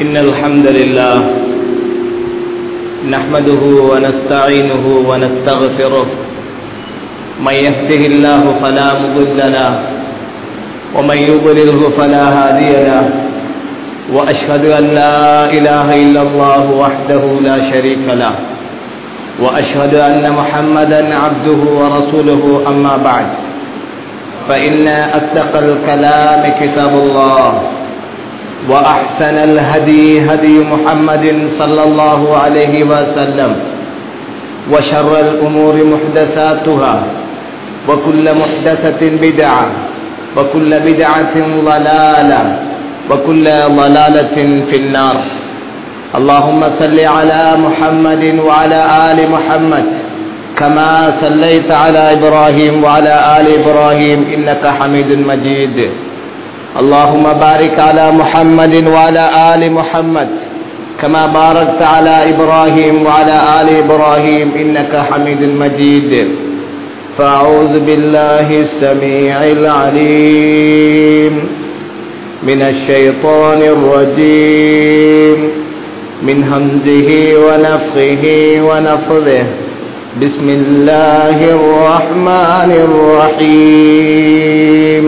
إن الحمد لله نحمده ونستعينه ونستغفره من يهده الله فلا مضل له ومن يضلله فلا هادي له وأشهد أن لا إله إلا الله وحده لا شريك له وأشهد أن محمدا عبده ورسوله أما بعد فإن أصدق الكلام كتاب الله وأحسن الهدي هدي محمد صلى الله عليه وسلم وشر الأمور محدثاتها وكل محدثة بدعة وكل بدعة ضلالة وكل ضلالة في النار اللهم صل على محمد وعلى آل محمد كما صليت على إبراهيم وعلى آل إبراهيم إنك حميد مجيد اللهم بارك على محمد وعلى آل محمد كما باركت على إبراهيم وعلى آل إبراهيم إنك حميد مجيد فأعوذ بالله السميع العليم من الشيطان الرجيم من همزه ونفخه ونفذه بسم الله الرحمن الرحيم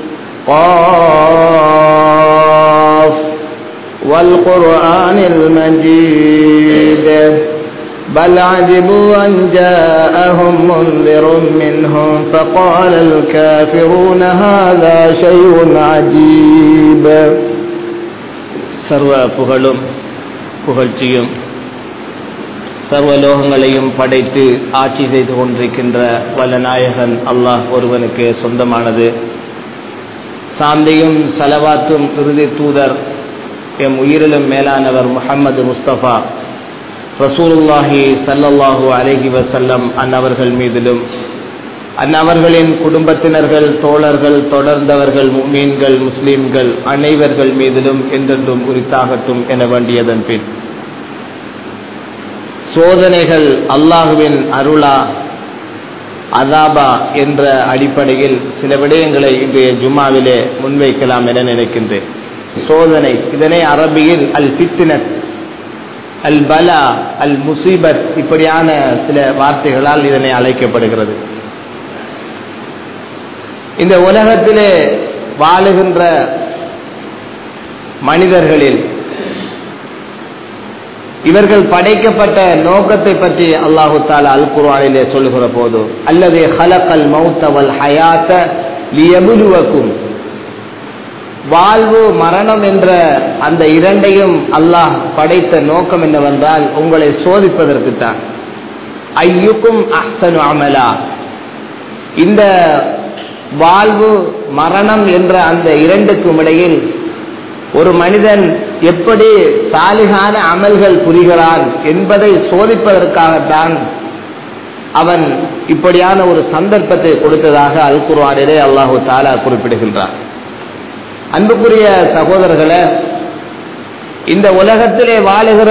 قاف والقرآن المجيد بل عجبوا أن جاءهم منذر منهم فقال الكافرون هذا شيء عجيب சர்வ புகழும் புகழ்ச்சியும் சர்வலோகங்களையும் படைத்து ஆட்சி செய்து கொண்டிருக்கின்ற வல்லநாயகன் அல்லாஹ் ஒருவனுக்கு சொந்தமானது சாந்தியும் சலவாத்தும் இறுதி தூதர் எம் உயிரிலும் மேலானவர் முகமது முஸ்தபா ரசூலுல்லாஹி சல்லல்லாஹு அலஹி வசல்லம் அன்னவர்கள் மீதிலும் அந்நவர்களின் குடும்பத்தினர்கள் தோழர்கள் தொடர்ந்தவர்கள் மீன்கள் முஸ்லீம்கள் அனைவர்கள் மீதிலும் என்றென்றும் உரித்தாகட்டும் என வேண்டியதன் பின் சோதனைகள் அல்லாஹுவின் அருளா அதாபா என்ற அடிப்படையில் சில விடயங்களை இன்றைய ஜும்மாவிலே முன்வைக்கலாம் என நினைக்கின்றேன் சோதனை இதனை அரபியில் அல் ஃபித்னத் அல் பலா அல் முசீபத் இப்படியான சில வார்த்தைகளால் இதனை அழைக்கப்படுகிறது இந்த உலகத்திலே வாழுகின்ற மனிதர்களில் இவர்கள் படைக்கப்பட்ட நோக்கத்தை பற்றி அல்லாஹு தாலா அல் குர்ஆனிலே சொல்லுகிற போது அல்லது ஹலக்கல் மௌத்தவல் ஹயாத்த லியபுலுவக்கும் வாழ்வு மரணம் என்ற அந்த இரண்டையும் அல்லாஹ் படைத்த நோக்கம் என்னவென்றால் உங்களை சோதிப்பதற்கு தான் ஐயுக்கும் அஹ்சனு அமலா இந்த வாழ்வு மரணம் என்ற அந்த இரண்டுக்கும் இடையில் ஒரு மனிதன் எப்படி சாலிகான அமல்கள் புரிகிறான் என்பதை சோதிப்பதற்காகத்தான் அவன் இப்படியான ஒரு சந்தர்ப்பத்தை கொடுத்ததாக அல் குர்வானிலே அல்லாஹு தாலா குறிப்பிடுகின்றான் அன்புக்குரிய சகோதரர்களை இந்த உலகத்திலே வாழுகிற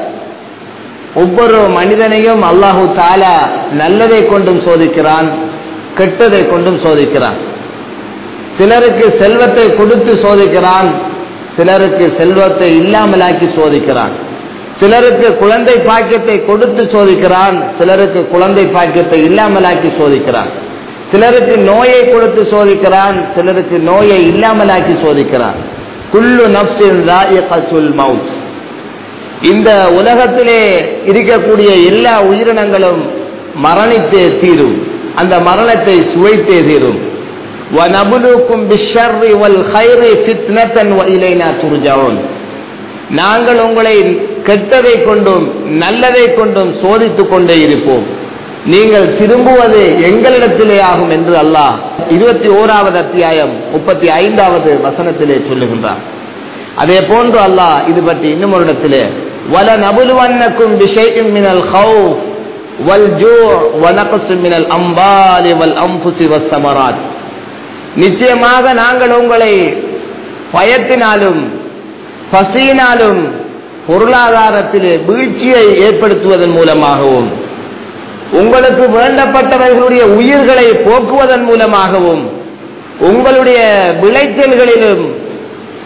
ஒவ்வொரு மனிதனையும் அல்லாஹு தாலா நல்லதை கொண்டும் சோதிக்கிறான் கெட்டதை கொண்டும் சோதிக்கிறான் சிலருக்கு செல்வத்தை கொடுத்து சோதிக்கிறான் சிலருக்கு செல்வத்தை இல்லாமலாக்கி சோதிக்கிறான் சிலருக்கு குழந்தை பாக்கியத்தை கொடுத்து சோதிக்கிறான் சிலருக்கு குழந்தை பாக்கியத்தை இல்லாமலாக்கி சோதிக்கிறான் சிலருக்கு நோயை கொடுத்து சோதிக்கிறான் சிலருக்கு நோயை இல்லாமலாக்கி சோதிக்கிறான் குல்லு நப்சின் மவுத் இந்த உலகத்திலே இருக்கக்கூடிய எல்லா உயிரினங்களும் மரணித்தே தீரும் அந்த மரணத்தை சுவைத்தே தீரும் وَنَبْلُوكُمْ بِالشَّرِّ وَالْخَيْرِ فِتْنَةً وَإِلَيْنَا تُرْجَعُونَ நாங்கள் உங்களை கெட்டதை கொண்டும் நல்லதை கொண்டும் சோதித்துக் கொண்டே இருப்போம் நீங்கள் திரும்புவது எங்களிடத்திலே ஆகும் என்று அல்லாஹ் இருபத்தி ஓராவது அத்தியாயம் முப்பத்தி ஐந்தாவது வசனத்திலே சொல்லுகின்றார் அதே போன்று அல்லாஹ் இது பற்றி இன்னும் ஒரு இடத்திலே வல நபுலுவன்னக்கும் விஷயம் மினல் ஹவுஃப் வல் ஜூ வனகசு மினல் அம்பாலி வல் அம்புசி வசமராத் நிச்சயமாக நாங்கள் உங்களை பயத்தினாலும் பசியினாலும் பொருளாதாரத்திலே வீழ்ச்சியை ஏற்படுத்துவதன் மூலமாகவும் உங்களுக்கு வேண்டப்பட்டவர்களுடைய உயிர்களை போக்குவதன் மூலமாகவும் உங்களுடைய விளைச்சல்களிலும்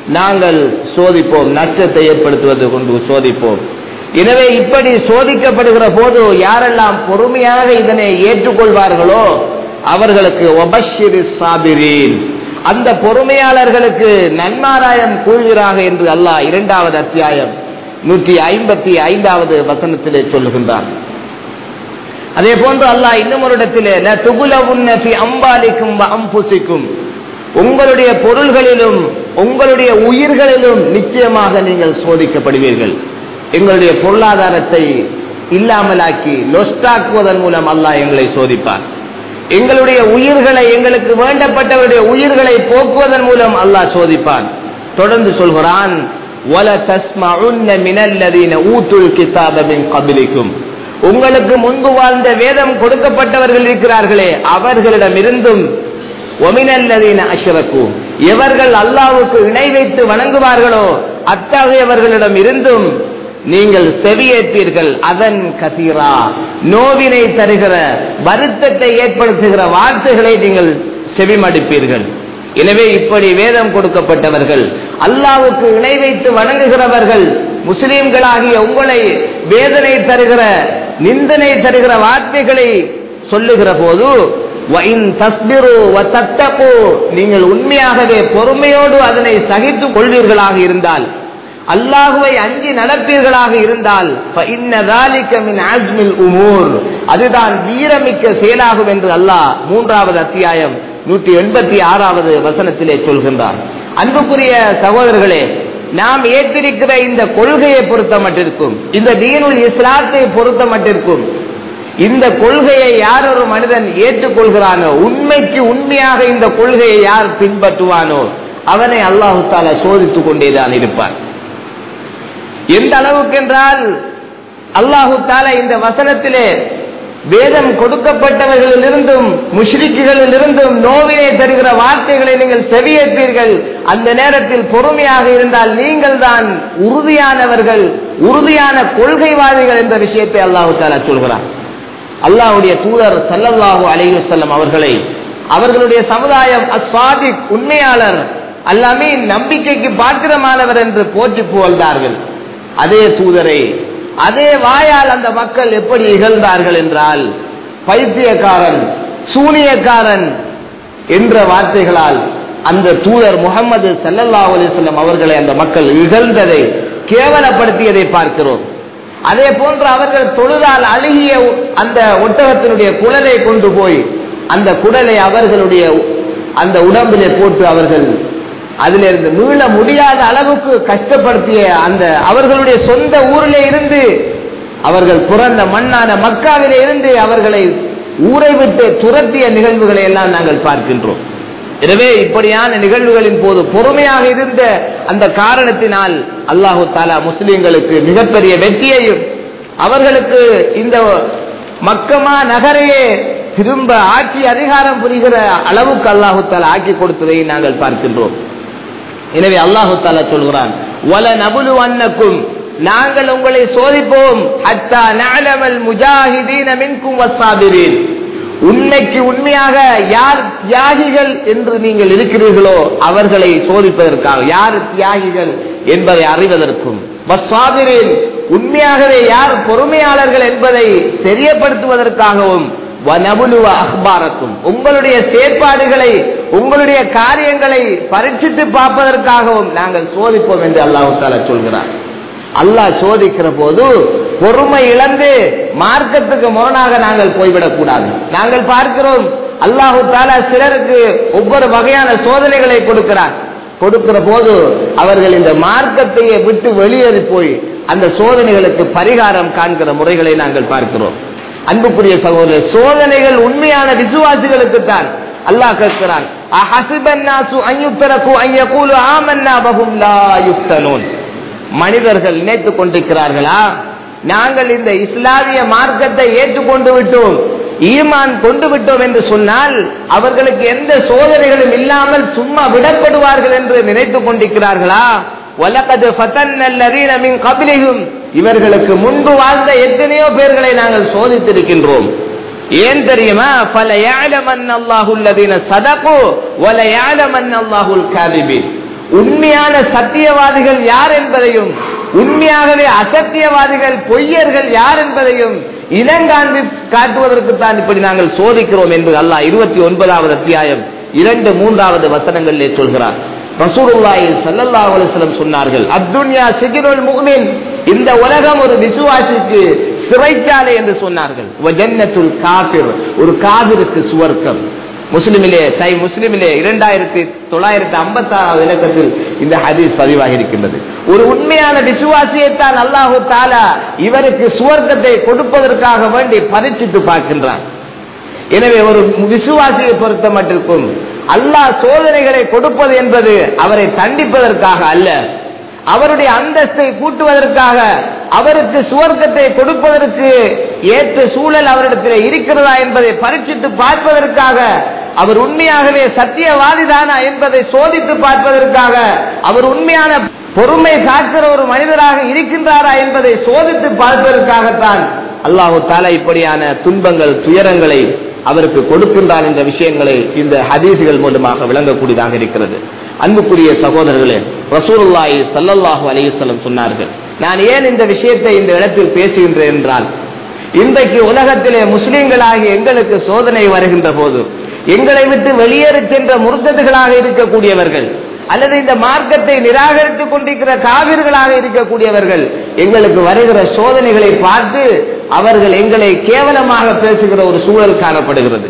நாங்கள் சோதிப்போம் நஷ்டத்தை ஏற்படுத்துவது கொண்டு சோதிப்போம் எனவே இப்படி சோதிக்கப்படுகிற போது யாரெல்லாம் பொறுமையாக இதனை ஏற்றுக்கொள்வார்களோ அவர்களுக்கு ஒபஷிரு சாபிரீன் அந்த பொறுமையாளர்களுக்கு நன்மாராயம் கூறுகிறாக என்று அல்லாஹ் இரண்டாவது அத்தியாயம் நூற்றி ஐம்பத்தி ஐந்தாவது வசனத்திலே சொல்லுகின்றான் அதே போன்று அல்லாஹ் இன்னும் ஒரு இடத்திலே அம்பாலிக்கும் அம்புசிக்கும் உங்களுடைய பொருள்களிலும் உங்களுடைய உயிர்களிலும் நிச்சயமாக நீங்கள் சோதிக்கப்படுவீர்கள் எங்களுடைய பொருளாதாரத்தை இல்லாமலாக்கி லொஸ்டாக்குவதன் மூலம் அல்லாஹ் எங்களை சோதிப்பார் எங்களுடைய உயிர்களை எங்களுக்கு வேண்டப்பட்டவருடைய உயிர்களை போக்குவதன் மூலம் அல்லாஹ் சோதிப்பான் தொடர்ந்து சொல்கிறான் உங்களுக்கு முன்பு வாழ்ந்த வேதம் கொடுக்கப்பட்டவர்கள் இருக்கிறார்களே அவர்களிடம் இருந்தும் ஒமினல்லதீன அஷ்ரகு எவர்கள் அல்லாவுக்கு இணை வைத்து வணங்குவார்களோ அத்தகையவர்களிடம் இருந்தும் நீங்கள் செவியேற்பீர்கள் அதன் கசீரா நோவினை தருகிற வருத்தத்தை ஏற்படுத்துகிற வார்த்தைகளை நீங்கள் செவிமடிப்பீர்கள் எனவே இப்படி வேதம் கொடுக்கப்பட்டவர்கள் அல்லாவுக்கு இணை வைத்து வணங்குகிறவர்கள் முஸ்லிம்களாகிய உங்களை வேதனை தருகிற நிந்தனை தருகிற வார்த்தைகளை சொல்லுகிற போது நீங்கள் உண்மையாகவே பொறுமையோடு அதனை சகித்துக் கொள்வீர்களாக இருந்தால் அல்லாஹுவை அஞ்சி நடப்பீர்களாக இருந்தால் அதுதான் வீரமிக்க செயலாகும் என்று அல்லாஹ் மூன்றாவது அத்தியாயம் நூற்றி எண்பத்தி ஆறாவது வசனத்திலே சொல்கின்றார் அன்புக்குரிய சகோதரர்களே நாம் ஏற்றிருக்கிற இந்த கொள்கையை பொறுத்த மட்டிருக்கும் இந்த தீனுல் இஸ்லாத்தை பொறுத்த மட்டிருக்கும் இந்த கொள்கையை யார் ஒரு மனிதன் ஏற்றுக்கொள்கிறானோ உண்மைக்கு உண்மையாக இந்த கொள்கையை யார் பின்பற்றுவானோ அவனை அல்லாஹு தாலா சோதித்துக் கொண்டேதான் இருப்பான் எந்த அளவுக்கு என்றால் அல்லாஹு தாலா இந்த வசனத்திலே வேதம் கொடுக்கப்பட்டவர்களிலிருந்தும் முஷ்ரிக்குகளிலிருந்தும் நோவினை தருகிற வார்த்தைகளை நீங்கள் செவியேற்பீர்கள் அந்த நேரத்தில் பொறுமையாக இருந்தால் நீங்கள் தான் உறுதியானவர்கள் உறுதியான கொள்கைவாதிகள் என்ற விஷயத்தை அல்லாஹு தாலா சொல்கிறார் அல்லாஹுடைய தூதர் சல்லல்லாஹு அலையுசல்லம் அவர்களை அவர்களுடைய சமுதாயம் அஸ்வாதிக் உண்மையாளர் எல்லாமே நம்பிக்கைக்கு பாத்திரமானவர் என்று போற்றி புகழ்ந்தார்கள் அதே தூதரை அதே வாயால் அந்த மக்கள் எப்படி இகழ்ந்தார்கள் என்றால் பைத்தியக்காரன் சூனியக்காரன் என்ற வார்த்தைகளால் அந்த தூதர் முகமது சல்லல்லா அலிஸ்லம் அவர்களை அந்த மக்கள் இகழ்ந்ததை கேவலப்படுத்தியதை பார்க்கிறோம் அதே போன்று அவர்கள் தொழுதால் அழுகிய அந்த ஒட்டகத்தினுடைய குடலை கொண்டு போய் அந்த குடலை அவர்களுடைய அந்த உடம்பிலே போட்டு அவர்கள் அதிலிருந்து மீள முடியாத அளவுக்கு கஷ்டப்படுத்திய அந்த அவர்களுடைய சொந்த ஊரிலே இருந்து அவர்கள் பிறந்த மண்ணான மக்காவிலே இருந்து அவர்களை ஊரை விட்டு துரத்திய நிகழ்வுகளை எல்லாம் நாங்கள் பார்க்கின்றோம் எனவே இப்படியான நிகழ்வுகளின் போது பொறுமையாக இருந்த அந்த காரணத்தினால் அல்லாஹு தாலா முஸ்லிம்களுக்கு மிகப்பெரிய வெற்றியையும் அவர்களுக்கு இந்த மக்கமா நகரையே திரும்ப ஆட்சி அதிகாரம் புரிகிற அளவுக்கு அல்லாஹு தாலா ஆக்கி கொடுத்ததை நாங்கள் பார்க்கின்றோம் எனவே அல்லாஹு தாலா சொல்கிறான் வல நபுலு அன்னக்கும் நாங்கள் உங்களை சோதிப்போம் அத்தா நஅலமல் முஜாஹிதீன மின்கும் வஸ்ஸாபிரீன் உண்மைக்கு உண்மையாக யார் தியாகிகள் என்று நீங்கள் இருக்கிறீர்களோ அவர்களை சோதிப்பதற்காக யார் தியாகிகள் என்பதை அறிவதற்கும் வஸ்ஸாபிரீன் உண்மையாகவே யார் பொறுமையாளர்கள் என்பதை தெரியப்படுத்துவதற்காகவும் வனபுலுவ அஹ்பாரக்கும் உங்களுடைய செயற்பாடுகளை உங்களுடைய காரியங்களை பரீட்சித்து பார்ப்பதற்காகவும் நாங்கள் சோதிப்போம் என்று அல்லாஹு தாலா சொல்கிறார் அல்லாஹ் சோதிக்கிற போது பொறுமை இழந்து மார்க்கத்துக்கு முரணாக நாங்கள் போய்விடக் கூடாது நாங்கள் பார்க்கிறோம் அல்லாஹு தாலா சிலருக்கு ஒவ்வொரு வகையான சோதனைகளை கொடுக்கிறார் கொடுக்கிற போது அவர்கள் இந்த மார்க்கத்தையே விட்டு வெளியேறி போய் அந்த சோதனைகளுக்கு பரிகாரம் காண்கிற முறைகளை நாங்கள் பார்க்கிறோம் அன்புக்குரிய சகோதரர் சோதனைகள் உண்மையான விசுவாசிகளுக்கு தான் அல்லாஹ் கேட்கிறான் மனிதர்கள் நினைத்துக் கொண்டிருக்கிறார்களா நாங்கள் இந்த இஸ்லாமிய மார்க்கத்தை ஏற்றுக்கொண்டு விட்டோம் ஈமான் கொண்டு விட்டோம் என்று சொன்னால் அவர்களுக்கு எந்த சோதனைகளும் இல்லாமல் சும்மா விடப்படுவார்கள் என்று நினைத்துக் கொண்டிருக்கிறார்களா வலகது ஃபதன்னல்லதீன மின் கபிலிஹும் இவர்களுக்கு முன்பு வாழ்ந்த எத்தனையோ பேர்களை நாங்கள் சோதித்திருக்கின்றோம் ஏன் தெரியுமா பல யாழமன் அல்லாஹுல்லதீன சதகு வல யாழமன் அல்லாஹுல் காதிபின் உண்மையான சத்தியவாதிகள் யார் என்பதையும் உண்மையாகவே அசத்தியவாதிகள் பொய்யர்கள் யார் என்பதையும் இனங்காண்பி காட்டுவதற்கு தான் இப்படி நாங்கள் சோதிக்கிறோம் என்று அல்லாஹ் இருபத்தி ஒன்பதாவது அத்தியாயம் இரண்டு மூன்றாவது வசனங்களிலே சொல்கிறார் ரசூலுல்லாஹி ஸல்லல்லாஹு அலைஹி வஸல்லம் சொன்னார்கள் அத்துன்யா சிஜ்னுல் முஃமின் இந்த உலகம் ஒரு விசுவாசிக்கு சிறைச்சாலை என்று சொன்னார்கள் வ ஜன்னத்துல் காஃபிர் ஒரு காபிருக்கு சுவர்க்கம் முஸ்லிமிலே சை முஸ்லிமிலே இரண்டாயிரத்தி தொள்ளாயிரத்தி ஐம்பத்தி ஆறாவது இலக்கத்தில் இந்த ஹதீஸ் பதிவாகி இருக்கின்றது ஒரு உண்மையான விசுவாசியைத்தான் அல்லாஹு தாலா இவருக்கு சுவர்க்கத்தை கொடுப்பதற்காக வேண்டி பரிச்சிட்டு பார்க்கின்றான் எனவே ஒரு விசுவாசியை பொறுத்த மட்டிற்கும் அல்லாஹ் சோதனைகளை கொடுப்பது என்பது அவரை தண்டிப்பதற்காக அல்ல அவருடைய அந்தஸ்தை கூட்டுவதற்காக அவருக்கு சுவர்க்கத்தை கொடுப்பதற்கு ஏற்ற சூழல் அவரிடத்தில் இருக்கிறதா என்பதை பரீட்சித்து பார்ப்பதற்காக அவர் உண்மையாகவே சத்தியவாதிதானா என்பதை சோதித்து பார்ப்பதற்காக அவர் உண்மையான பொறுமை காக்கிற ஒரு மனிதராக இருக்கின்றாரா என்பதை சோதித்து பார்ப்பதற்காகத்தான் அல்லாஹு தாலா இப்படியான துன்பங்கள் துயரங்களை அவருக்கு கொடுக்கின்றான் என்ற விஷயங்களை இந்த ஹதீசுகள் மூலமாக விளங்கக்கூடியதாக இருக்கிறது அன்புக்குரிய சகோதரர்களே ரசூலுல்லாஹி ஸல்லல்லாஹு அலைஹி வஸல்லம் சொன்னார்கள் நான் ஏன் இந்த விஷயத்தை இந்த இடத்தில் பேசுகின்றேன் என்றால் இன்றைக்கு உலகத்திலே முஸ்லிம்களாகிய எங்களுக்கு சோதனை வருகின்ற போது எங்களை விட்டு வெளியேறி சென்ற முருத்ததுகளாக இருக்கக்கூடியவர்கள் அல்லது இந்த மார்க்கத்தை நிராகரித்துக் கொண்டிருக்கிற காவிர்களாக இருக்கக்கூடியவர்கள் எங்களுக்கு வருகிற சோதனைகளை பார்த்து அவர்கள் எங்களை கேவலமாக பேசுகிற ஒரு சூழல் காணப்படுகிறது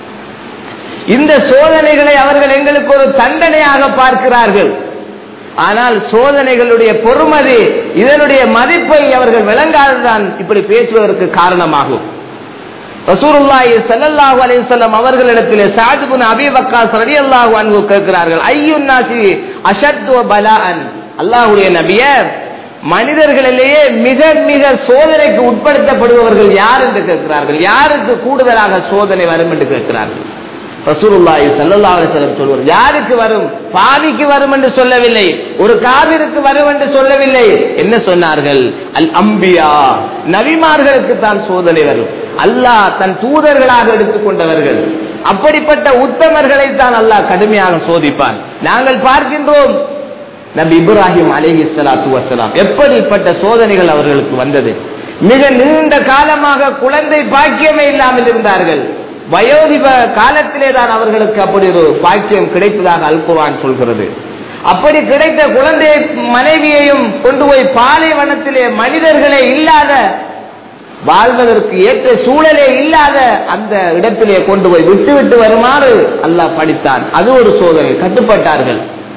இந்த சோதனைகளை அவர்கள் எங்களுக்கு ஒரு தண்டனையாக பார்க்கிறார்கள் ஆனால் சோதனைகளுடைய பொறுமதி இதனுடைய மதிப்பை அவர்கள் விளங்காததான் இப்படி பேசுவதற்கு காரணமாகும் ரசூலுல்லாஹி ஸல்லல்லாஹு அலைஹி வஸல்லம் அவர்களிடத்திலே சஅத் இப்னு அபீ வக்காஸ் ரலியல்லாஹு அன்ஹு கேட்கிறார்கள் ஐயுன் நாசி அஷத்து பலாஅன் அல்லாஹ்வுடைய நபியே மனிதர்களிலேயே மிக மிக சோதனைக்கு உட்படுத்தப்படுபவர்கள் யார் என்று கேட்கிறார்கள் யாருக்கு கூடுதலாக சோதனை வரும் என்று கேட்கிறார்கள் ரசூலுல்லாஹி ஸல்லல்லாஹு அலைஹி வஸல்லம் சொல்வார் யாருக்கு வரும் பாவிக்கு வரும் என்று சொல்லவில்லை ஒரு காவிருக்கு வரும் என்று சொல்லவில்லை என்ன சொன்னார்கள் அல் அம்பியா நபிமார்களுக்கு தான் சோதனை வரும் அல்லாஹ் தன் தூதர்களாக எடுத்துக்கொண்டவர்கள் அப்படிப்பட்ட உத்தமர்களை தான் அல்லாஹ் கடுமையாக சோதிப்பான் நாங்கள் பார்க்கின்றோம் நபி இப்ராஹிம் அலைஹி ஸலாத்து வஸலாம் எப்படிப்பட்ட சோதனைகள் அவர்களுக்கு வந்தது மிக நீண்ட காலமாக குழந்தை பாக்கியமே இல்லாமல் இருந்தார்கள் வயோதிப காலத்திலே தான் அவர்களுக்கு அப்படி ஒரு பாக்கியம் கிடைத்ததாக அல்குவான் சொல்கிறது அப்படி கிடைத்த குழந்தை மனைவியையும் கொண்டு போய் பாலைவனத்திலே மனிதர்களே இல்லாத வாழ்வதற்கு ஏற்ற சூழலே இல்லாத அந்த இடத்திலே கொண்டு போய் விட்டுவிட்டு வருமாறு அல்லாஹ் படித்தான் அது ஒரு சோதனை கட்டுப்பட்டார்கள்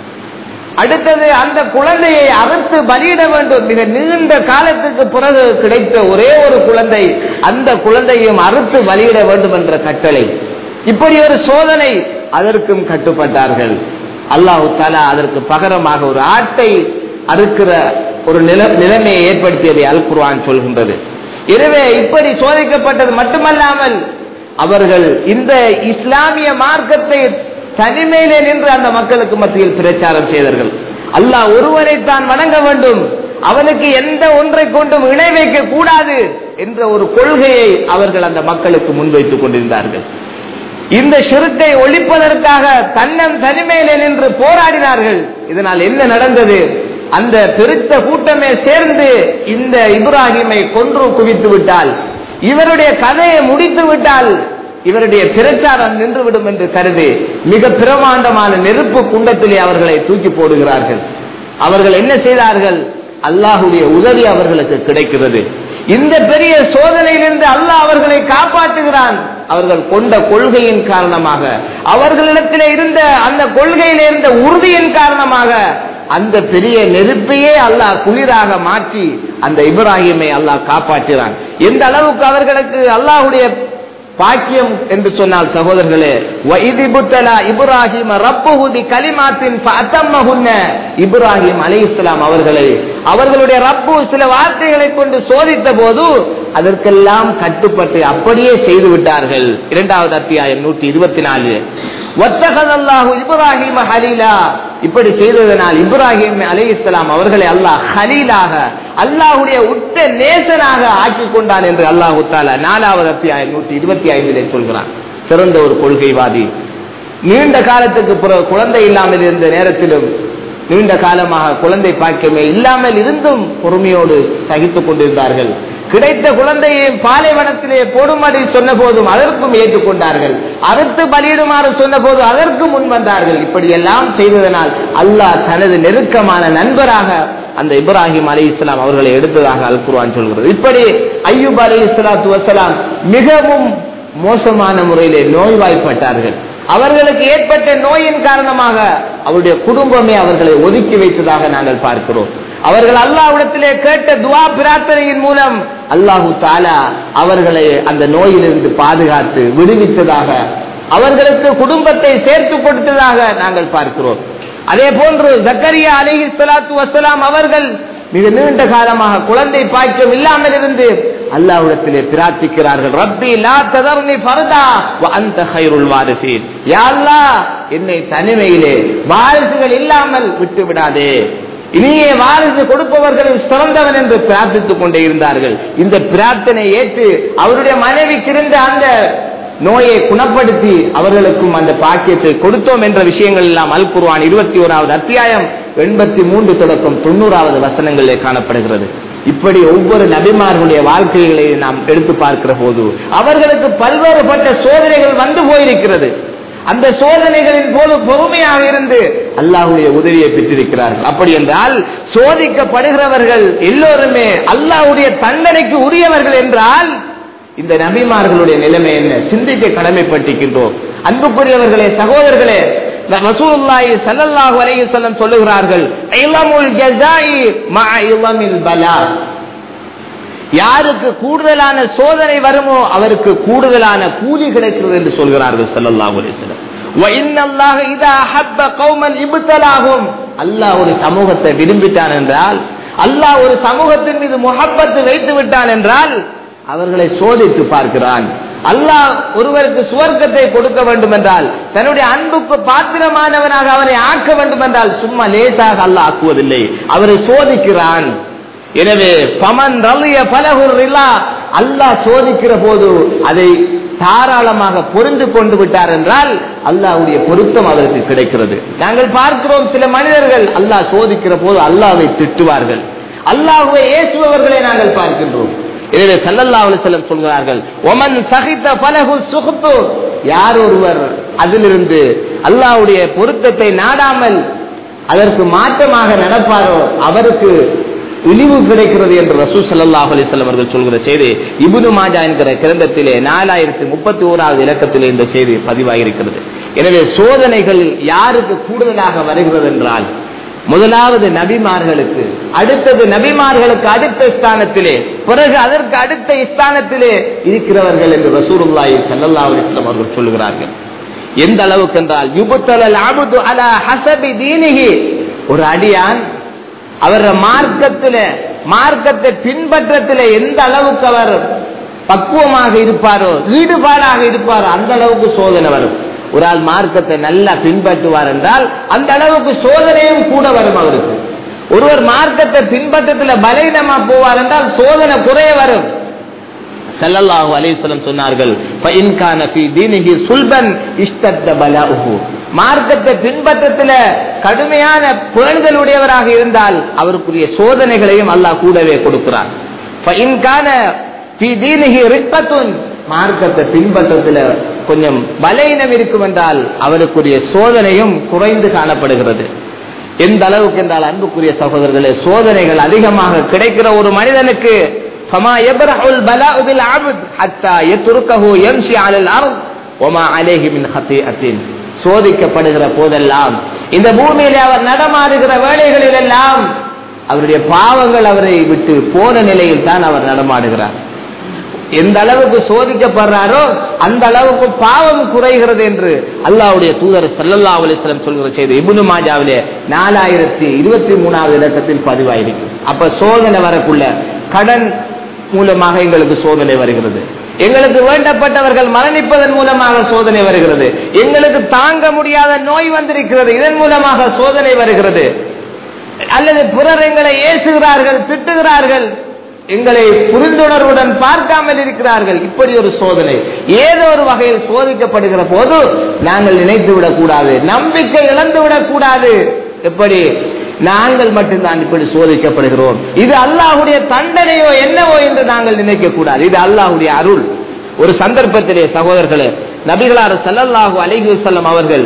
அடுத்தது அந்த குழந்தையை அறுத்து பலியிட வேண்டும் மிக நீண்ட காலத்துக்கு பிறகு கிடைத்த ஒரே ஒரு குழந்தை அந்த குழந்தையும் அறுத்து பலியிட வேண்டும் என்ற கட்டளை இப்படி ஒரு சோதனை அதற்கும் கட்டுப்பட்டார்கள் அல்லாஹு தாலா அதற்கு பகரமாக ஒரு ஆட்டை அறுக்கிற ஒரு நில நிலைமையை ஏற்படுத்தியதை அல் குர்ஆன் சொல்கின்றது எனவே இப்படி சோதிக்கப்பட்டது மட்டுமல்லாமல் அவர்கள் இந்த இஸ்லாமிய மார்க்கத்தை தனிமையிலே நின்று அந்த மக்களுக்கு மத்தியில் பிரச்சாரம் செய்தார்கள் அல்லாஹ் ஒருவனைத்தான் வணங்க வேண்டும் அவனுக்கு எந்த ஒன்றை கொண்டும் இணை வைக்க கூடாது என்ற ஒரு கொள்கையை அவர்கள் அந்த மக்களுக்கு முன்வைத்துக் கொண்டிருந்தார்கள் இந்த ஷிருக்கை ஒழிப்பதற்காக தன்னம் தனிமையிலே நின்று போராடினார்கள் இதனால் என்ன நடந்தது அந்த பெருத்த கூட்டமே சேர்ந்து இந்த இப்ராஹிமை கொன்று குவித்து விட்டால் இவருடைய கதையை முடித்து விட்டால் இவருடைய பிரச்சாரம் நின்றுவிடும் என்று கருதி மிக பிரமாண்டமான நெருப்பு குண்டத்திலே அவர்களை தூக்கி போடுகிறார்கள் அவர்கள் என்ன செய்தார்கள் அல்லாஹுடைய உதவி அவர்களுக்கு கிடைக்கிறது இந்த பெரிய சோதனையிலிருந்து அல்லாஹ் அவர்களை காப்பாற்றுகிறான் அவர்கள் கொண்ட கொள்கையின் காரணமாக அவர்களிடத்திலே இருந்த அந்த கொள்கையில இருந்த உறுதியின் காரணமாக அந்த பெரிய நெருப்பையே அல்லாஹ் குளிராக மாற்றி அந்த இப்ராஹிமை அல்லாஹ் காப்பாற்றுகிறான் எந்த அளவுக்கு அவர்களுக்கு அல்லாஹுடைய பாக்கியம் என்று சொன்னால் சகோதரர்களே இப்ராஹிம் ரப்புஹுதி கலிமாத்தின் இப்ராஹிம் அலி இஸ்லாம் அவர்களை அவர்களுடைய ரப்பு சில வார்த்தைகளை கொண்டு சோதித்த போது அதற்கெல்லாம் கட்டுப்பட்டு அப்படியே செய்து விட்டார்கள் இரண்டாவது அத்தியாயம் நூற்றி இருபத்தி நாலு ஒத்தகதல்லாஹு இப்ராஹிம் ஹலீலா இப்படி செய்ததனால் இப்ராஹிம் அலி இஸ்லாம் அவர்களை அல்லாஹ் ஹலீலாக அல்லாஹுடைய உட்ட நேசனாக ஆக்கி கொண்டான் என்று அல்லாஹு தாலா நாலாவது அத்தியாயம் நூற்றி இருபத்தி ஐந்திலே சொல்கிறான் சிறந்த ஒரு கொள்கைவாதி நீண்ட காலத்துக்கு பிறகு குழந்தை இல்லாமல் இருந்த நேரத்திலும் நீண்ட காலமாக குழந்தை பாக்கியமே இல்லாமல் இருந்தும் பொறுமையோடு சகித்துக் கொண்டிருந்தார்கள் கிடைத்த குழந்தையை பாலைவனத்திலே போடும்படி சொன்ன போதும் அதற்கும் ஏற்றுக்கொண்டார்கள் அறுத்து பலியிடுமாறு சொன்ன போது அதற்கு முன் வந்தார்கள் இப்படியெல்லாம் செய்ததனால் அல்லாஹ் தனது நெருக்கமான நண்பராக அந்த இப்ராஹிம் அலி இஸ்லாம் அவர்களை எடுத்ததாக அல் குர்ஆன் சொல்கிறது இப்படி ஐயூப் அலி இஸ்லாத்து வசலாம் மிகவும் மோசமான முறையிலே நோய்வாய்ப்பட்டார்கள் அவர்களுக்கு ஏற்பட்ட நோயின் காரணமாக அவருடைய குடும்பமே அவர்களை ஒதுக்கி வைத்ததாக நாங்கள் பார்க்கிறோம் அவர்கள் அல்லாஹ்விடத்திலே கேட்ட துவா பிரார்த்தனையின் மூலம் அல்லாஹு தாலா அவர்களை அந்த நோயிலிருந்து பாதுகாத்து விடுவித்ததாக அவர்களுக்கு குடும்பத்தை சேர்த்து கொடுத்ததாக நாங்கள் பார்க்கிறோம் அதே போன்று ஜக்கரியா அலிஹி ஸலாத்து வஸ்ஸலாம் அவர்கள் மிக நீண்ட காலமாக குழந்தை பாய்ச்சம் இல்லாமல் இருந்து அல்லாஹ்விடத்திலே பிரார்த்திக்கிறார்கள் ரப்பி லா ததர்னி ஃபர்தா வ அன்த கைருல் வாரிசீன் யா அல்லாஹ் என்னை தனிமையிலே வாரிசுகள் இல்லாமல் விட்டு விடாதே இனியே வாரிசு கொடுப்பவர்களில் சிறந்தவன் என்று பிரார்த்தித்துக் கொண்டே இருந்தார்கள் இந்த பிரார்த்தனை ஏற்று அவருடைய மனைவிக்கு இருந்த அந்த நோயை குணப்படுத்தி அவர்களுக்கும் அந்த பாக்கியத்தை கொடுத்தோம் என்ற விஷயங்கள் எல்லாம் அல் குர்ஆன் இருபத்தி ஓராவது அத்தியாயம் எண்பத்தி மூன்று தொடக்கம் தொண்ணூறாவது வசனங்களிலே காணப்படுகிறது இப்படி ஒவ்வொரு நபிமார்களுடைய வாழ்க்கைகளை நாம் எடுத்து பார்க்கிற போது அவர்களுக்கு பல்வேறுபட்ட சோதனைகள் வந்து போயிருக்கிறது அந்த சோதனைகளின் போது பொறுமையாக இருந்து அல்லாஹ்வுடைய உதவியை பெற்றிருக்கிறார்கள் அப்படி என்றால் சோதிக்கப்படுகிறவர்கள் எல்லோருமே அல்லாஹ்வுடைய தண்டனைக்கு உரியவர்கள் என்றால் இந்த நபிமார்களுடைய நிலைமை என்ன சிந்திக்க கடமைப்பட்டிருக்கின்றோம் அன்புக்குரியவர்களே சகோதரர்களே ரசூலுல்லாஹி ஸல்லல்லாஹு அலைஹி வஸல்லம் சொல்லுகிறார்கள் இலமுல் ஜஸாஇ மஅ இலமில் பலா யாருக்கு கூடுதலான சோதனை வருமோ அவருக்கு கூடுதலான கூலி கிடைக்கிறது என்று சொல்கிறார்கள் ஸல்லல்லாஹு அலைஹி வஸல்லம் வ இன்னல்லாஹ இதா ஹப்ப கௌமன் இப்தலாஹும் அல்லாஹ் ஒரு சமூகத்தை விரும்பிட்டான் என்றால் அல்லாஹ் ஒரு சமூகத்தின் மீது முஹப்பத்து வைத்து விட்டான் என்றால் அவர்களை சோதித்து பார்க்கிறான் அல்லாஹ் ஒருவருக்கு சுவர்க்கத்தை கொடுக்க வேண்டும் என்றால் தன்னுடைய அன்புக்கு பாத்திரமானவனாக அவரை ஆக்க வேண்டும் என்றால் சும்மா லேசாக அல்லாஹ் ஆக்குவதில்லை அவரை சோதிக்கிறான் எனவே பமன் ரலிய பலகுர் அல்லாஹ் சோதிக்கிற போது அதை தாராளமாக பொருந்து கொண்டு விட்டார் என்றால் அல்லாஹ்வுடைய பொருத்தம் அதற்கு கிடைக்கிறது நாங்கள் பார்க்கிறோம் சில மனிதர்கள் அல்லாஹ் சோதிக்கிற போது அல்லாஹ்வை திட்டுவார்கள் அல்லாஹ்வை ஏசுபவர்களை நாங்கள் பார்க்கின்றோம் எனவே சல்லல்லாஹு அலைஹி வஸல்லம் சொல்கிறார்கள் ஒமன் சகித்த பலகு சுகுத்து யார் ஒருவர் அதிலிருந்து அல்லாஹ்வுடைய பொருத்தத்தை நாடாமல் அதற்கு மாற்றமாக நடப்பாரோ அவருக்கு இழிவு கிடைக்கிறது என்று ரசூ சல்லாஹ் அலிஸ்லாம் அவர்கள் சொல்கிற செய்தி இபுனு மாஜா என்கிற கிரந்தத்திலே நாலாயிரத்தி முப்பத்தி ஓராவது இலக்கத்திலே இந்த செய்தி பதிவாகியிருக்கிறது எனவே சோதனைகள் யாருக்கு கூடுதலாக வருகிறது என்றால் முதலாவது நபிமார்களுக்கு அடுத்தது நபிமார்களுக்கு அடுத்த ஸ்தானத்திலே பிறகு அதற்கு அடுத்த ஸ்தானத்திலே இருக்கிறவர்கள் என்று ரசூருல்லாஹி ஸல்லல்லாஹு அலைஹி வஸல்லம் அவர்கள் சொல்கிறார்கள் எந்த அளவுக்கு என்றால் யுபத்தலல் அபுது அலா ஹசபி தீனிஹி ஒரு அடியான் அவர் மார்க்கத்தில மார்க்கத்தை பின்பற்றத்தில எந்த அளவுக்கு அவர் பக்குவமாக இருப்பாரோ ஈடுபாடாக இருப்பாரோ அந்த அளவுக்கு சோதனை வரும் ஒரு ஆள் மார்க்கத்தை நல்லா பின்பற்றுவார் என்றால் அந்த அளவுக்கு சோதனையும் கூட வரும் அவருக்கு ஒருவர் மார்க்கத்தை பின்பற்றத்தில் பலவீனமா போவார் என்றால் சோதனை குறைய வரும் ஸல்லல்லாஹு அலைஹி வஸல்லம் சொன்னார்கள் ஃபஇன் கான ஃபீ தீனிஹி சுல்பன் இஷ்தத்த பலாஉஹு மார்க்கத்தை பின்பற்றத்தில் கடுமையான புலன்கள் உடையவராக இருந்தால் அவருக்குரிய சோதனைகளையும் அல்லாஹ் கூடவே கொடுக்கிறான் ஃபஇன் கான ஃபீ தீனிஹி ரிக்கத்துன் மார்க்கத்தை பின்பற்றத்தில் கொஞ்சம் பலவீனம் இருக்கும் என்றால் அவருக்குரிய சோதனையும் குறைந்து காணப்படுகிறது எந்த அளவுக்கு என்றால் அன்புக்குரிய சகோதரர்களே சோதனைகள் அதிகமாக கிடைக்கிற ஒரு மனிதனுக்கு فما يبرح البلاء بالعبد حتى يتركه يمشي على الارض وما عليه من خطيئه சோதிக்கப்படுகிற போதெல்லாம் இந்த பூமியிலே அவர் நடமாடுகிற வேலைகளில் எல்லாம் அவருடைய பாவங்கள் அவரை விட்டு போன நிலையில் தான் அவர் நடமாடுகிறார் எந்த அளவுக்கு சோதிக்கப்படுறாரோ அந்த அளவுக்கு பாவம் குறைகிறது என்று அல்லாவுடைய தூதர் சல்லல்லா அலிஸ்லம் சொல்கிற செய்தி இபுனு மாஜாவிலே நாலாயிரத்தி இருபத்தி மூணாவது இலக்கத்தில் பதிவாயிருக்கு அப்ப சோதனை வரக்குள்ள கடன் மூலமாக எங்களுக்கு சோதனை வருகிறது எங்களுக்கு வேண்டப்பட்டவர்கள் மரணிப்பதன் மூலமாக சோதனை வருகிறது எங்களுக்கு தாங்க முடியாத நோய் வந்திருக்கிறது இதன் மூலமாக சோதனை வருகிறது அல்லது பிறர் எங்களை ஏசுகிறார்கள் திட்டுகிறார்கள் எங்களை புரிந்துணர்வுடன் பார்க்காமல் இருக்கிறார்கள் இப்படி ஒரு சோதனை ஏதோ ஒரு வகையில் சோதிக்கப்படுகிற போது நாங்கள் நினைத்து விடக்கூடாது நம்பிக்கை இழந்து விடக்கூடாது எப்படி நாங்கள் மட்டும்தான் இப்படி சோதிக்கப்படுகிறோம் இது அல்லாஹுடைய தண்டனையோ என்னவோ என்று நாங்கள் நினைக்க கூடாது இது அல்லாஹுடைய அருள் ஒரு சந்தர்ப்பத்திலே சகோதரர்களே நபிகளார் ஸல்லல்லாஹு அலைஹி வஸல்லம் அவர்கள்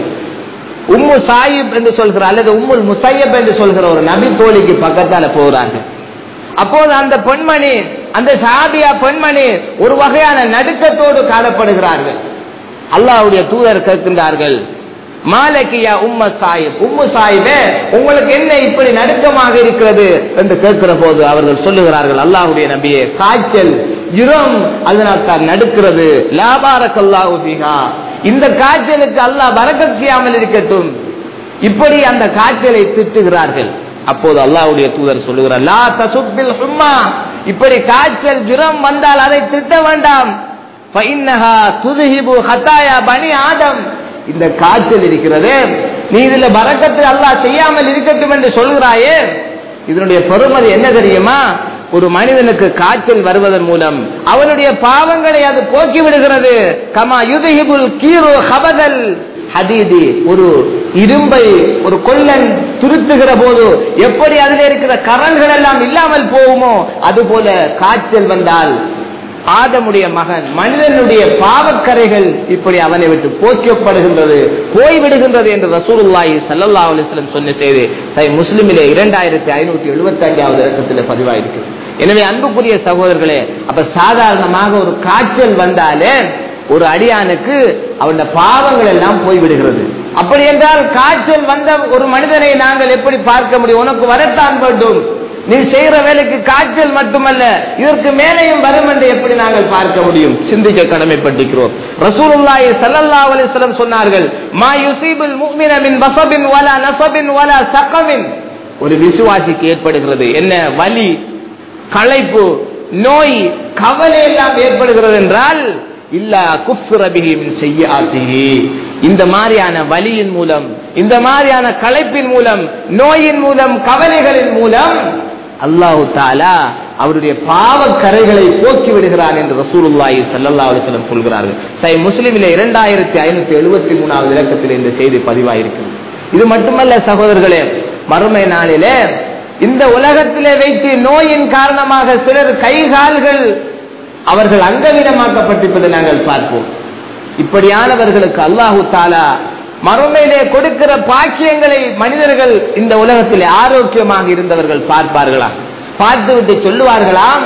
உம்மு சாயிப் என்று சொல்கிற அல்லது உம்முல் முசையப் என்று சொல்கிற ஒரு நபி தோழிக்கு பக்கத்தால போகிறார்கள் அப்போது அந்த பெண்மணி அந்த சாபியா பெண்மணி ஒரு வகையான நடுக்கத்தோடு காணப்படுகிறார்கள் அல்லாஹ்வுடைய தூதர் கேட்கின்றார்கள் மாலக்கியா உம்ம சாயிப் உம்மு சாயிபே உங்களுக்கு என்ன இப்படி நடுக்கமாக இருக்கிறது என்று கேட்கிற போது அவர்கள் சொல்லுகிறார்கள் அல்லாஹ்வுடைய நபியே காய்ச்சல் ஜுரம் அதனால் தான் நடுக்கிறது லாபாரக்கல்லாஹு ஃபீஹா இந்த காய்ச்சலுக்கு அல்லாஹ் பரக்கத் செய்யாமல் இருக்கட்டும் இப்படி அந்த காய்ச்சலை திட்டுகிறார்கள் அப்போது அல்லாஹ்வுடைய தூதர் சொல்லுகிறார் லா தசுப்பில் ஹும்மா இப்படி காய்ச்சல் ஜுரம் வந்தால் அதை திட்ட வேண்டாம் ஃபைன்னஹா துதுஹிபு ஹத்தாயா பனி ஆதம் இந்த காய்ச்சல் இருக்கிறது நீ இதுல பறக்கத்து அல்லாஹ் செய்யாமல் இருக்கட்டும் என்று சொல்கிறாயே இதனுடைய பெருமதி என்ன தெரியுமா ஒரு மனிதனுக்கு காய்ச்சல் வருவதன் மூலம் அவனுடைய பாவங்களை அது போக்கி விடுகிறது கமா யுதஹிபுல் கீரு ஹபதல் ஹதீதி ஒரு இரும்பை ஒரு கொல்லன் துருத்துகிற போது எப்படி அதில் இருக்கிற கரல்கள் எல்லாம் இல்லாமல் போகுமோ அதுபோல காய்ச்சல் வந்தால் ஆதமுடைய மகன் மனிதனுடைய பாவக்கரைகள் இப்படி அவனை விட்டு போக்கப்படுகின்றது போய்விடுகின்றது என்று ரசூலுல்லாஹி ஸல்லல்லாஹு அலைஹி வஸல்லம் சொன்ன செய்தி சை முஸ்லிமிலே இரண்டாயிரத்தி ஐநூத்தி எழுபத்தி அஞ்சாவது இடத்துல பதிவாயிருக்கு எனவே அன்புக்குரிய சகோதரர்களே அப்ப சாதாரணமாக ஒரு காய்ச்சல் வந்தாலே ஒரு அடியானுக்கு அவனுடைய பாவங்கள் எல்லாம் போய்விடுகிறது அப்படி என்றால் காய்ச்சல் வந்த ஒரு மனிதனை நாங்கள் எப்படி பார்க்க முடியும் உனக்கு வரத்தான் வேண்டும் நீ செய்யற வேலைக்கு காய்ச்சல் மட்டுமல்ல இதற்கு மேலேயும் வரும் என்று எப்படி நாங்கள் பார்க்க முடியும் சிந்திக்க கடமைப்பட்டிருக்கிறோம் ரசூலுல்லாஹி ஸல்லல்லாஹு அலைஹி வஸல்லம் சொன்னார்கள் மா யுஸீபுல் முஃமின மின் பஸபின் வலா நஸபின் வலா சகமின் ஒரு விசுவாசிக்கு ஏற்படுகிறது என்ன வலி களைப்பு நோய் கவலை எல்லாம் ஏற்படுகிறது என்றால் இல்ல குஃப்ரபிஹி மின் செய்யாத்திஹி இந்த மாதிரியான வலியின் மூலம் இந்த மாதிரியான களைப்பின் மூலம் நோயின் மூலம் கவலைகளின் மூலம் அல்லாஹு தாலா அவருடைய பாவக்கரைகளை போக்கி விடுகிறார் என்று ரசூலுல்லாஹி ஸல்லல்லாஹு அலைஹி வஸல்லம் சொல்கிறார்கள் சை முஸ்லிமிலே இரண்டாயிரத்தி ஐநூத்தி எழுபத்தி மூணாவது இலக்கத்தில் இந்த செய்தி பதிவாயிருக்கிறது இது மட்டுமல்ல சகோதரர்களே மறுமை நாளிலே இந்த உலகத்திலே வைத்து நோயின் காரணமாக சிலர் கை கால்கள் அவர்கள் அங்கவீனமாக்கப்பட்டிருப்பதை நாங்கள் பார்ப்போம் இப்படியானவர்களுக்கு அல்லாஹு தாலா மறுமையிலே கொடுக்கிற பாக்கியங்களை மனிதர்கள் இந்த உலகத்தில் ஆரோக்கியமாக இருந்தவர்கள் பார்ப்பார்களா பார்த்துவிட்டு சொல்லுவார்களாம்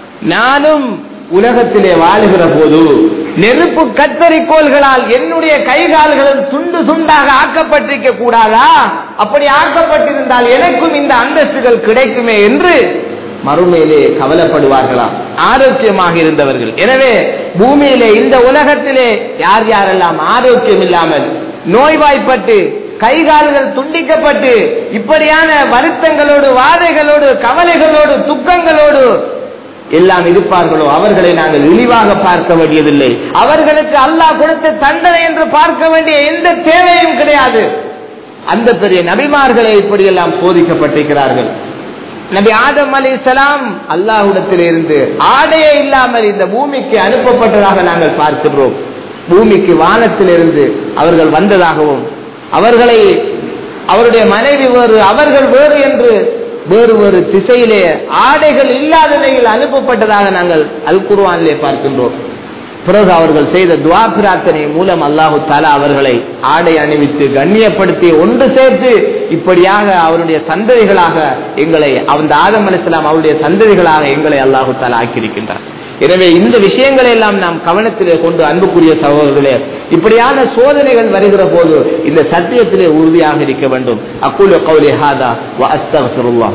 நானும் உலகத்திலே வாழுகிற போது நெருப்பு கத்தரிக்கோள்களால் என்னுடைய கைகால்களும் துண்டு துண்டாக ஆக்கப்பட்டிருக்க கூடாதா அப்படி ஆக்கப்பட்டிருந்தால் எனக்கும் இந்த அந்தஸ்துகள் கிடைக்குமே என்று மறுமையிலே கவலைப்படுவார்களாம் ஆரோக்கியமாக இருந்தவர்கள் எனவே பூமியிலே இந்த உலகத்திலே யார் யாரெல்லாம் ஆரோக்கியம் இல்லாமல் நோய்வாய்ப்பட்டு கைகால்கள் துண்டிக்கப்பட்டு இப்படியான வருத்தங்களோடு வாதைகளோடு கவலைகளோடு துக்கங்களோடு எல்லாம் இருப்பார்களோ அவர்களை நாங்கள் இழிவாக பார்க்க வேண்டியதில்லை அவர்களுக்கு அல்லாஹ் கொடுத்த தண்டனை என்று பார்க்க வேண்டிய எந்த தேவையும் கிடையாது அந்த பெரிய நபிமார்களை இப்படியெல்லாம் சோதிக்கப்பட்டிருக்கிறார்கள் நபி ஆதம் அலி இஸ்லாம் அல்லாஹுடத்தில் இருந்து ஆடையே இல்லாமல் இந்த பூமிக்கு அனுப்பப்பட்டதாக நாங்கள் பார்க்கிறோம் பூமிக்கு வானத்திலிருந்து அவர்கள் வந்ததாகவும் அவர்களை அவருடைய மனைவி வேறு அவர்கள் வேறு என்று வேறு வேறு திசையிலே ஆடைகள் இல்லாத நிலையில் அனுப்பப்பட்டதாக நாங்கள் அல் குர்வானிலே பார்க்கின்றோம் பிறகு அவர்கள் செய்த துவா பிரார்த்தனை மூலம் அல்லாஹு தாலா அவர்களை ஆடை அணிவித்து கண்ணியப்படுத்தி ஒன்று சேர்த்து இப்படியாக அவருடைய சந்ததிகளாக எங்களை அந்த ஆதம் அலிஸ்லாம் அவருடைய சந்ததிகளாக எங்களை அல்லாஹு தாலா ஆக்கியிருக்கின்றார் எனவே இந்த விஷயங்களை எல்லாம் நாம் கவனத்திலே கொண்டு அன்புக்குரிய சகோதரர்களே இப்படியான சோதனைகள் வருகிற போது இந்த சத்தியத்திலே உறுதியாக இருக்க வேண்டும் அக்குல் கௌலி ஹாதா வ அஸ்தக்ஃபிருல்லாஹ்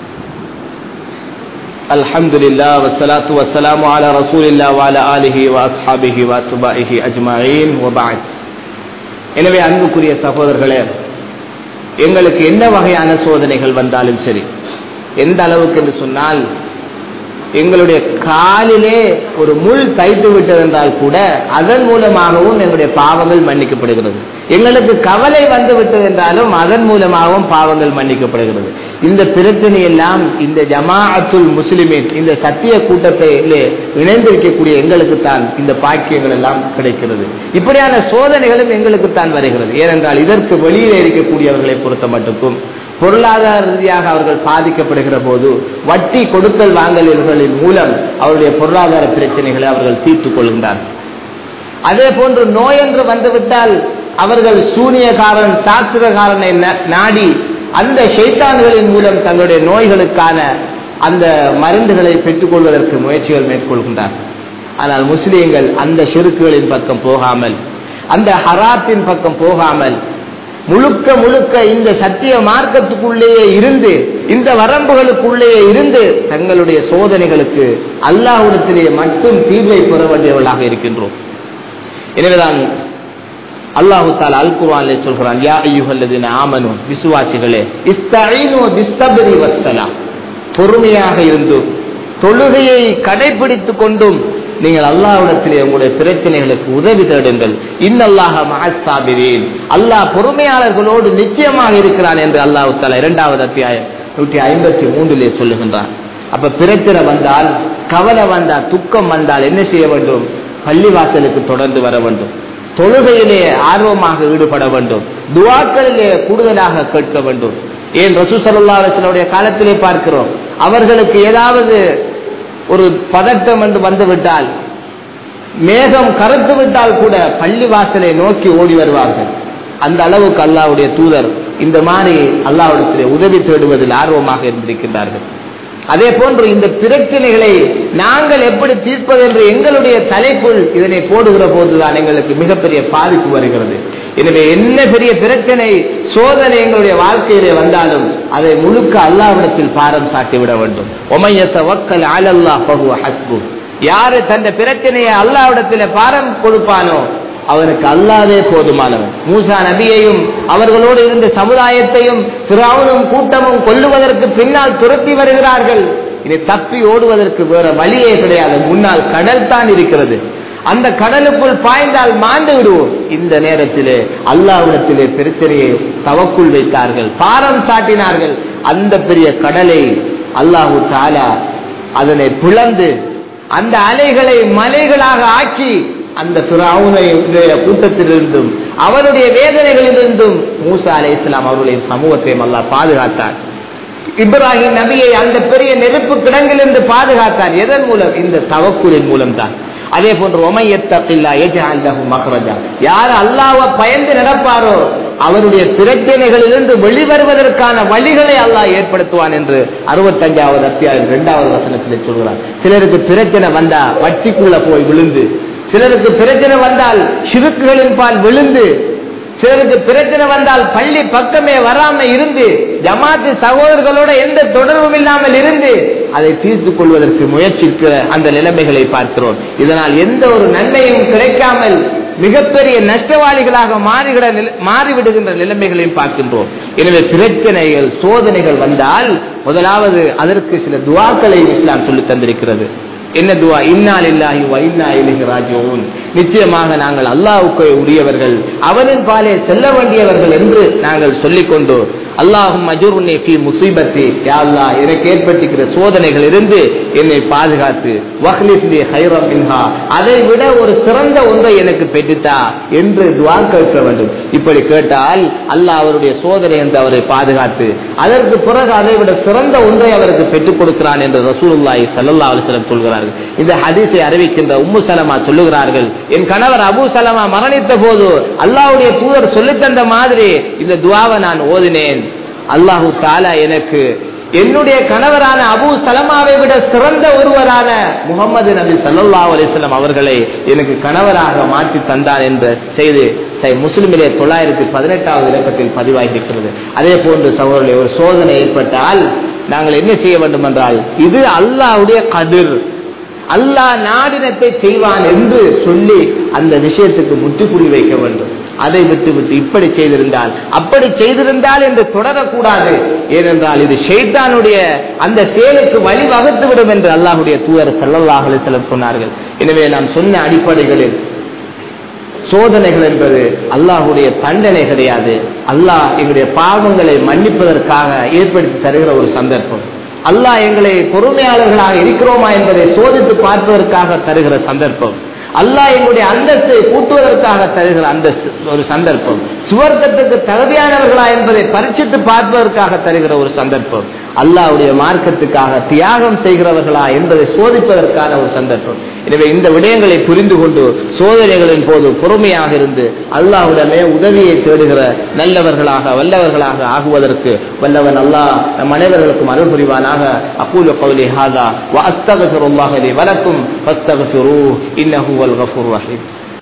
الحمد لله والصلاة والسلام على رسول الله وعلى آله وأصحابه وأتباعه أجمعين وبعد எனவே அன்புக்குரிய சகோதரர்களே எங்களுக்கு என்ன வகையான சோதனைகள் வந்தாலும் சரி எந்த அளவுக்கு என்று சொன்னால் எங்களுடைய காலிலே ஒரு முள் தைத்து விட்டது என்றால் கூட அதன் மூலமாகவும் எங்களுடைய பாவங்கள் மன்னிக்கப்படுகிறது எங்களுக்கு கவலை வந்து விட்டது என்றாலும் அதன் மூலமாகவும் பாவங்கள் மன்னிக்கப்படுகிறது இந்த பிரச்சனை எல்லாம் இந்த ஜமாஅத்துல் முஸ்லிமின் இந்த சத்திய கூட்டத்திலே இணைந்திருக்கக்கூடிய எங்களுக்கு தான் இந்த பாக்கியங்கள் எல்லாம் கிடைக்கிறது இப்படியான சோதனைகளும் எங்களுக்கு தான் வருகிறது ஏனென்றால் இதற்கு வெளியிலே இருக்கக்கூடியவர்களை பொறுத்த மட்டுக்கும் பொருளாதார ரீதியாக அவர்கள் பாதிக்கப்படுகிற போது வட்டி கொடுக்கல் வாங்கல்களின் மூலம் அவருடைய பொருளாதார பிரச்சனைகளை அவர்கள் தீர்த்துக் கொள்கின்றார்கள் அதே போன்று நோய் என்று வந்துவிட்டால் அவர்கள் சூனியக்காரன் சாஸ்திரக்காரனை ந- நாடி அந்த ஷைத்தான்களின் மூலம் தங்களுடைய நோய்களுக்கான அந்த மருந்துகளை பெற்றுக்கொள்வதற்கு முயற்சிகள் மேற்கொள்கின்றார் ஆனால் முஸ்லிம்கள் அந்த ஷிருக்குகளின் பக்கம் போகாமல் அந்த ஹராத்தின் பக்கம் போகாமல் முழுக்க முழுக்க இந்த சத்திய மார்க்கத்துக்குள்ளேயே இருந்து இந்த வரம்புகளுக்குள்ளேயே இருந்து தங்களுடைய சோதனைகளுக்கு அல்லாஹ்விடத்திலேயே மட்டும் தீர்வை பெற வேண்டியவர்களாக இருக்கின்றோம் எனவேதான் அல்லாஹு தாலா அல் குர்ஆனிலே சொல்கிறான் யா அய்யுஹல்லதீன ஆமனு விசுவாசிகளே இஸ்தஈனு பிஸ்ஸப்ரி வஸ்ஸலாம் பொறுமையாக இருந்தும் தொழுகையை கடைபிடித்துக் கொண்டும் நீங்கள் அல்லாஹ்விடத்திலே உங்களுடைய பிரச்சனைகளுக்கு உதவி தேடுங்கள் இன்னல்லாஹ மஹஸ்ஸாபிரீன் அல்லாஹ் பொறுமையாளர்களோடு நிச்சயமாக இருக்கிறான் என்று அல்லாஹ் தாலா இரண்டாவது அத்தியாயம் நூற்றி ஐம்பத்தி மூன்றிலே சொல்லுகின்றான் அப்ப பிரச்சனை வந்தால் கவலை வந்தால் துக்கம் வந்தால் என்ன செய்ய வேண்டும் பள்ளிவாசலுக்கு தொடர்ந்து வர வேண்டும் தொழுகையிலே ஆர்வமாக ஈடுபட வேண்டும் துவாக்களிலே கூடுதலாக கேட்க வேண்டும் ஏன் ரசூ சல்லல்லாஹு அலைஹி வஸல்லம் உடைய காலத்திலே பார்க்கிறோம் அவர்களுக்கு ஏதாவது ஒரு பதட்டம் என்று வந்துவிட்டால் மேகம் கருத்து விட்டால் கூட பள்ளிவாசலை நோக்கி ஓடி வருவார்கள் அந்த அளவுக்கு அல்லாஹ்வுடைய தூதர் இந்த மாதிரி அல்லாஹ்விடத்திலே உதவி தேடுவதில் ஆர்வமாக இருந்திருக்கின்றார்கள் அதே போன்று இந்த பிரச்சனைகளை நாங்கள் எப்படி தீர்ப்பது என்று எங்களுடைய தலைக்குள் இதனை போடுகிற போதுதான் எங்களுக்கு மிகப்பெரிய பாதிப்பு வருகிறது எனவே என்ன பெரிய பிரச்சனை சோதனை எங்களுடைய வாழ்க்கையிலே வந்தாலும் அதை முழுக்க அல்லாவிடத்தில் பாரம் சாட்டிவிட வேண்டும் ஒமையத்த வக்கல் ஆலல்லா பகுவ ஹஸ்பு யாரு தன் பிரச்சனையை அல்லாவிடத்தில் பாரம் கொடுப்பானோ அவனுக்கு அல்லாதே போதுமானவன் மூசா நபியையும் அவர்களோடு இருந்த சமுதாயத்தையும் பிராவனும் கூட்டமும் கொல்லுவதற்கு பின்னால் துரத்தி வருகிறார்கள் இனி தப்பி ஓடுவதற்கு வேற வழியே கிடையாது முன்னால் கடல் தான் இருக்கிறது அந்த கடலுக்குள் பாய்ந்தால் மாண்டு விடுவோம் இந்த நேரத்திலே அல்லாவிடத்திலே பிரச்சனையை தவக்குள் வைத்தார்கள் பாரம் சாட்டினார்கள் அந்த பெரிய கடலை அல்லாஹு தாலா அதனை பிளந்து அந்த அலைகளை மலைகளாக ஆக்கி அந்த பிராவுனுடைய கூட்டத்திலிருந்தும் அவருடைய வேதனைகளிலிருந்தும் மூசா அலை இஸ்லாம் அவருடைய சமூகத்தையும் அல்லாஹ் பாதுகாத்தார் இப்ராஹிம் நபியை அந்த பெரிய நெருப்பு கிடங்கிலிருந்து பாதுகாத்தார் எதன் மூலம் இந்த தவக்குலின் மூலம் தான் அதே போன்று ஒமையத்தப்பில்லா ஏஜாலஹு மஹ்ரஜா யார் அல்லாஹ்வை பயந்து நடப்பாரோ அவருடைய பிரச்சனைகளிலிருந்து வெளிவருவதற்கான வழிகளை அல்லாஹ் ஏற்படுத்துவான் என்று அறுபத்தஞ்சாவது அத்தியாயம் இரண்டாவது வசனத்தில் சொல்கிறார் சிலருக்கு பிரச்சனை வந்தா வட்டிக்குள்ள போய் விழுந்து சிலருக்கு பிரச்சனை வந்தால் சிறுக்குகளின் பால் விழுந்து சிலருக்கு பிரச்சனை வந்தால் பள்ளி பக்கமே வராம இருந்து ஜமாத்து சகோதரர்களோட எந்த தொடர்பும் இல்லாமல் இருந்து அதை தீர்த்து கொள்வதற்கு முயற்சிக்கிற அந்த நிலைமைகளை பார்க்கிறோம் இதனால் எந்த ஒரு நன்மையும் கிடைக்காமல் மிகப்பெரிய நஷ்டவாளிகளாக மாறுகிற நிலை- மாறிவிடுகின்ற நிலைமைகளையும் பார்க்கின்றோம் எனவே பிரச்சனைகள் சோதனைகள் வந்தால் முதலாவது அதற்கு சில துவாக்களை இஸ்லாம் சொல்லி தந்திருக்கிறது என்ன துவா இன்னால் இல்லாஹி வ இன்னா இலைஹி ராஜிஊன் நிச்சயமாக நாங்கள் அல்லாஹ்வுக்கு உரியவர்கள் அவனின் பாலே செல்ல வேண்டியவர்கள் என்று நாங்கள் சொல்லிக்கொண்டு அல்லாஹும் அஜுர்னி ஃபி முசீபத்தி யா அல்லாஹ் எனக்கு ஏற்பட்டிருக்கிற சோதனைகள் இருந்து என்னை பாதுகாத்து வஹ்லிஃப் லி ஹைரம் மின்ஹா அதை விட ஒரு சிறந்த ஒன்றை எனக்கு பெற்றுத்தா என்று துவா கேட்க வேண்டும் இப்படி கேட்டால் அல்லாஹ் அவருடைய சோதனை என்று அவரை பாதுகாத்து அதற்கு பிறகு அதை விட சிறந்த ஒன்றை அவருக்கு பெற்றுக் கொடுக்கிறான் என்று ரசூலுல்லாஹி ஸல்லல்லாஹு அலைஹி வஸல்லம் சொல்கிறார்கள் இந்த ஹதீஸை அறிவிக்கின்ற உம்மு சலமா சொல்லுகிறார்கள் என் கணவர் அபூ சலமா மரணித்த போது அல்லாஹ்வுடைய தூதர் சொல்லித் தந்த மாதிரி இந்த துவாவை நான் ஓதினேன் அல்லாஹு தாலா எனக்கு என்னுடைய கணவரான அபூ சலமாவை விட சிறந்த ஒருவரான முகமது நபி ஸல்லல்லாஹு அலைஹி வஸல்லம் அவர்களை எனக்கு கணவராக மாற்றி தந்தார் என்ற செய்தி சை முஸ்லிமிலே தொள்ளாயிரத்தி பதினெட்டாவது இலக்கத்தில் பதிவாகியிருக்கிறது அதே போன்று சகோதரர்களே ஒரு சோதனை ஏற்பட்டால் நாங்கள் என்ன செய்ய வேண்டும் என்றால் இது அல்லாஹ்வுடைய கதிர் அல்லாஹ் நாடினத்தை செய்வான் என்று சொல்லி அந்த விஷயத்துக்கு முற்றுப்புள்ளி வைக்க வேண்டும் அதை விட்டு விட்டு இப்படி செய்திருந்தால் அப்படி செய்திருந்தால் என்று தொடரக்கூடாது ஏனென்றால் இது ஷைத்தானுடைய அந்த செயலுக்கு வழிவகுத்து விடும் என்று அல்லாஹுடைய தூதர் ஸல்லல்லாஹு அலைஹி வஸல்லம் சொன்னார்கள் எனவே நாம் சொன்ன அடிப்படைகளில் சோதனைகள் என்பது அல்லாஹுடைய தண்டனை கிடையாது அல்லாஹ் எங்களுடைய பாவங்களை மன்னிப்பதற்காக ஏற்படுத்தி தருகிற ஒரு சந்தர்ப்பம் அல்லாஹ் எங்களை பொறுமையாளர்களாக இருக்கிறோமா என்பதை சோதித்து பார்ப்பதற்காக தருகிற சந்தர்ப்பம் அல்லாஹ் எங்களுடைய அந்தஸ்தை கூட்டுவதற்காக தருகிற அந்தஸ்து ஒரு சந்தர்ப்பம் சுவர்க்கத்துக்கு தகுதியானவர்களா என்பதை பரிச்சிட்டு பார்ப்பதற்காக தருகிற ஒரு சந்தர்ப்பம் அல்லாஹ்வுடைய மார்க்கத்துக்காக தியாகம் செய்கிறவர்களா என்பதை சோதிப்பதற்கான ஒரு சந்தர்ப்பம் எனவே இந்த விடயங்களை புரிந்து கொண்டு சோதனைகளின் போது பொறுமையாக இருந்து அல்லாஹ்வுடனே உதவியை தேடுகிற நல்லவர்களாக வல்லவர்களாக ஆகுவதற்கு வல்லவன் அல்லாஹ் நம் அனைவர்களுக்கும் அருள் புரிவானாக அகூல கௌலி ஹாதா வ அஸ்தகஃபிருல்லாஹ் லி வலக்கும் ஃபஸ்தகஃபிரூஹ் இன்னஹு வல் கஃபூர் ரஹீம்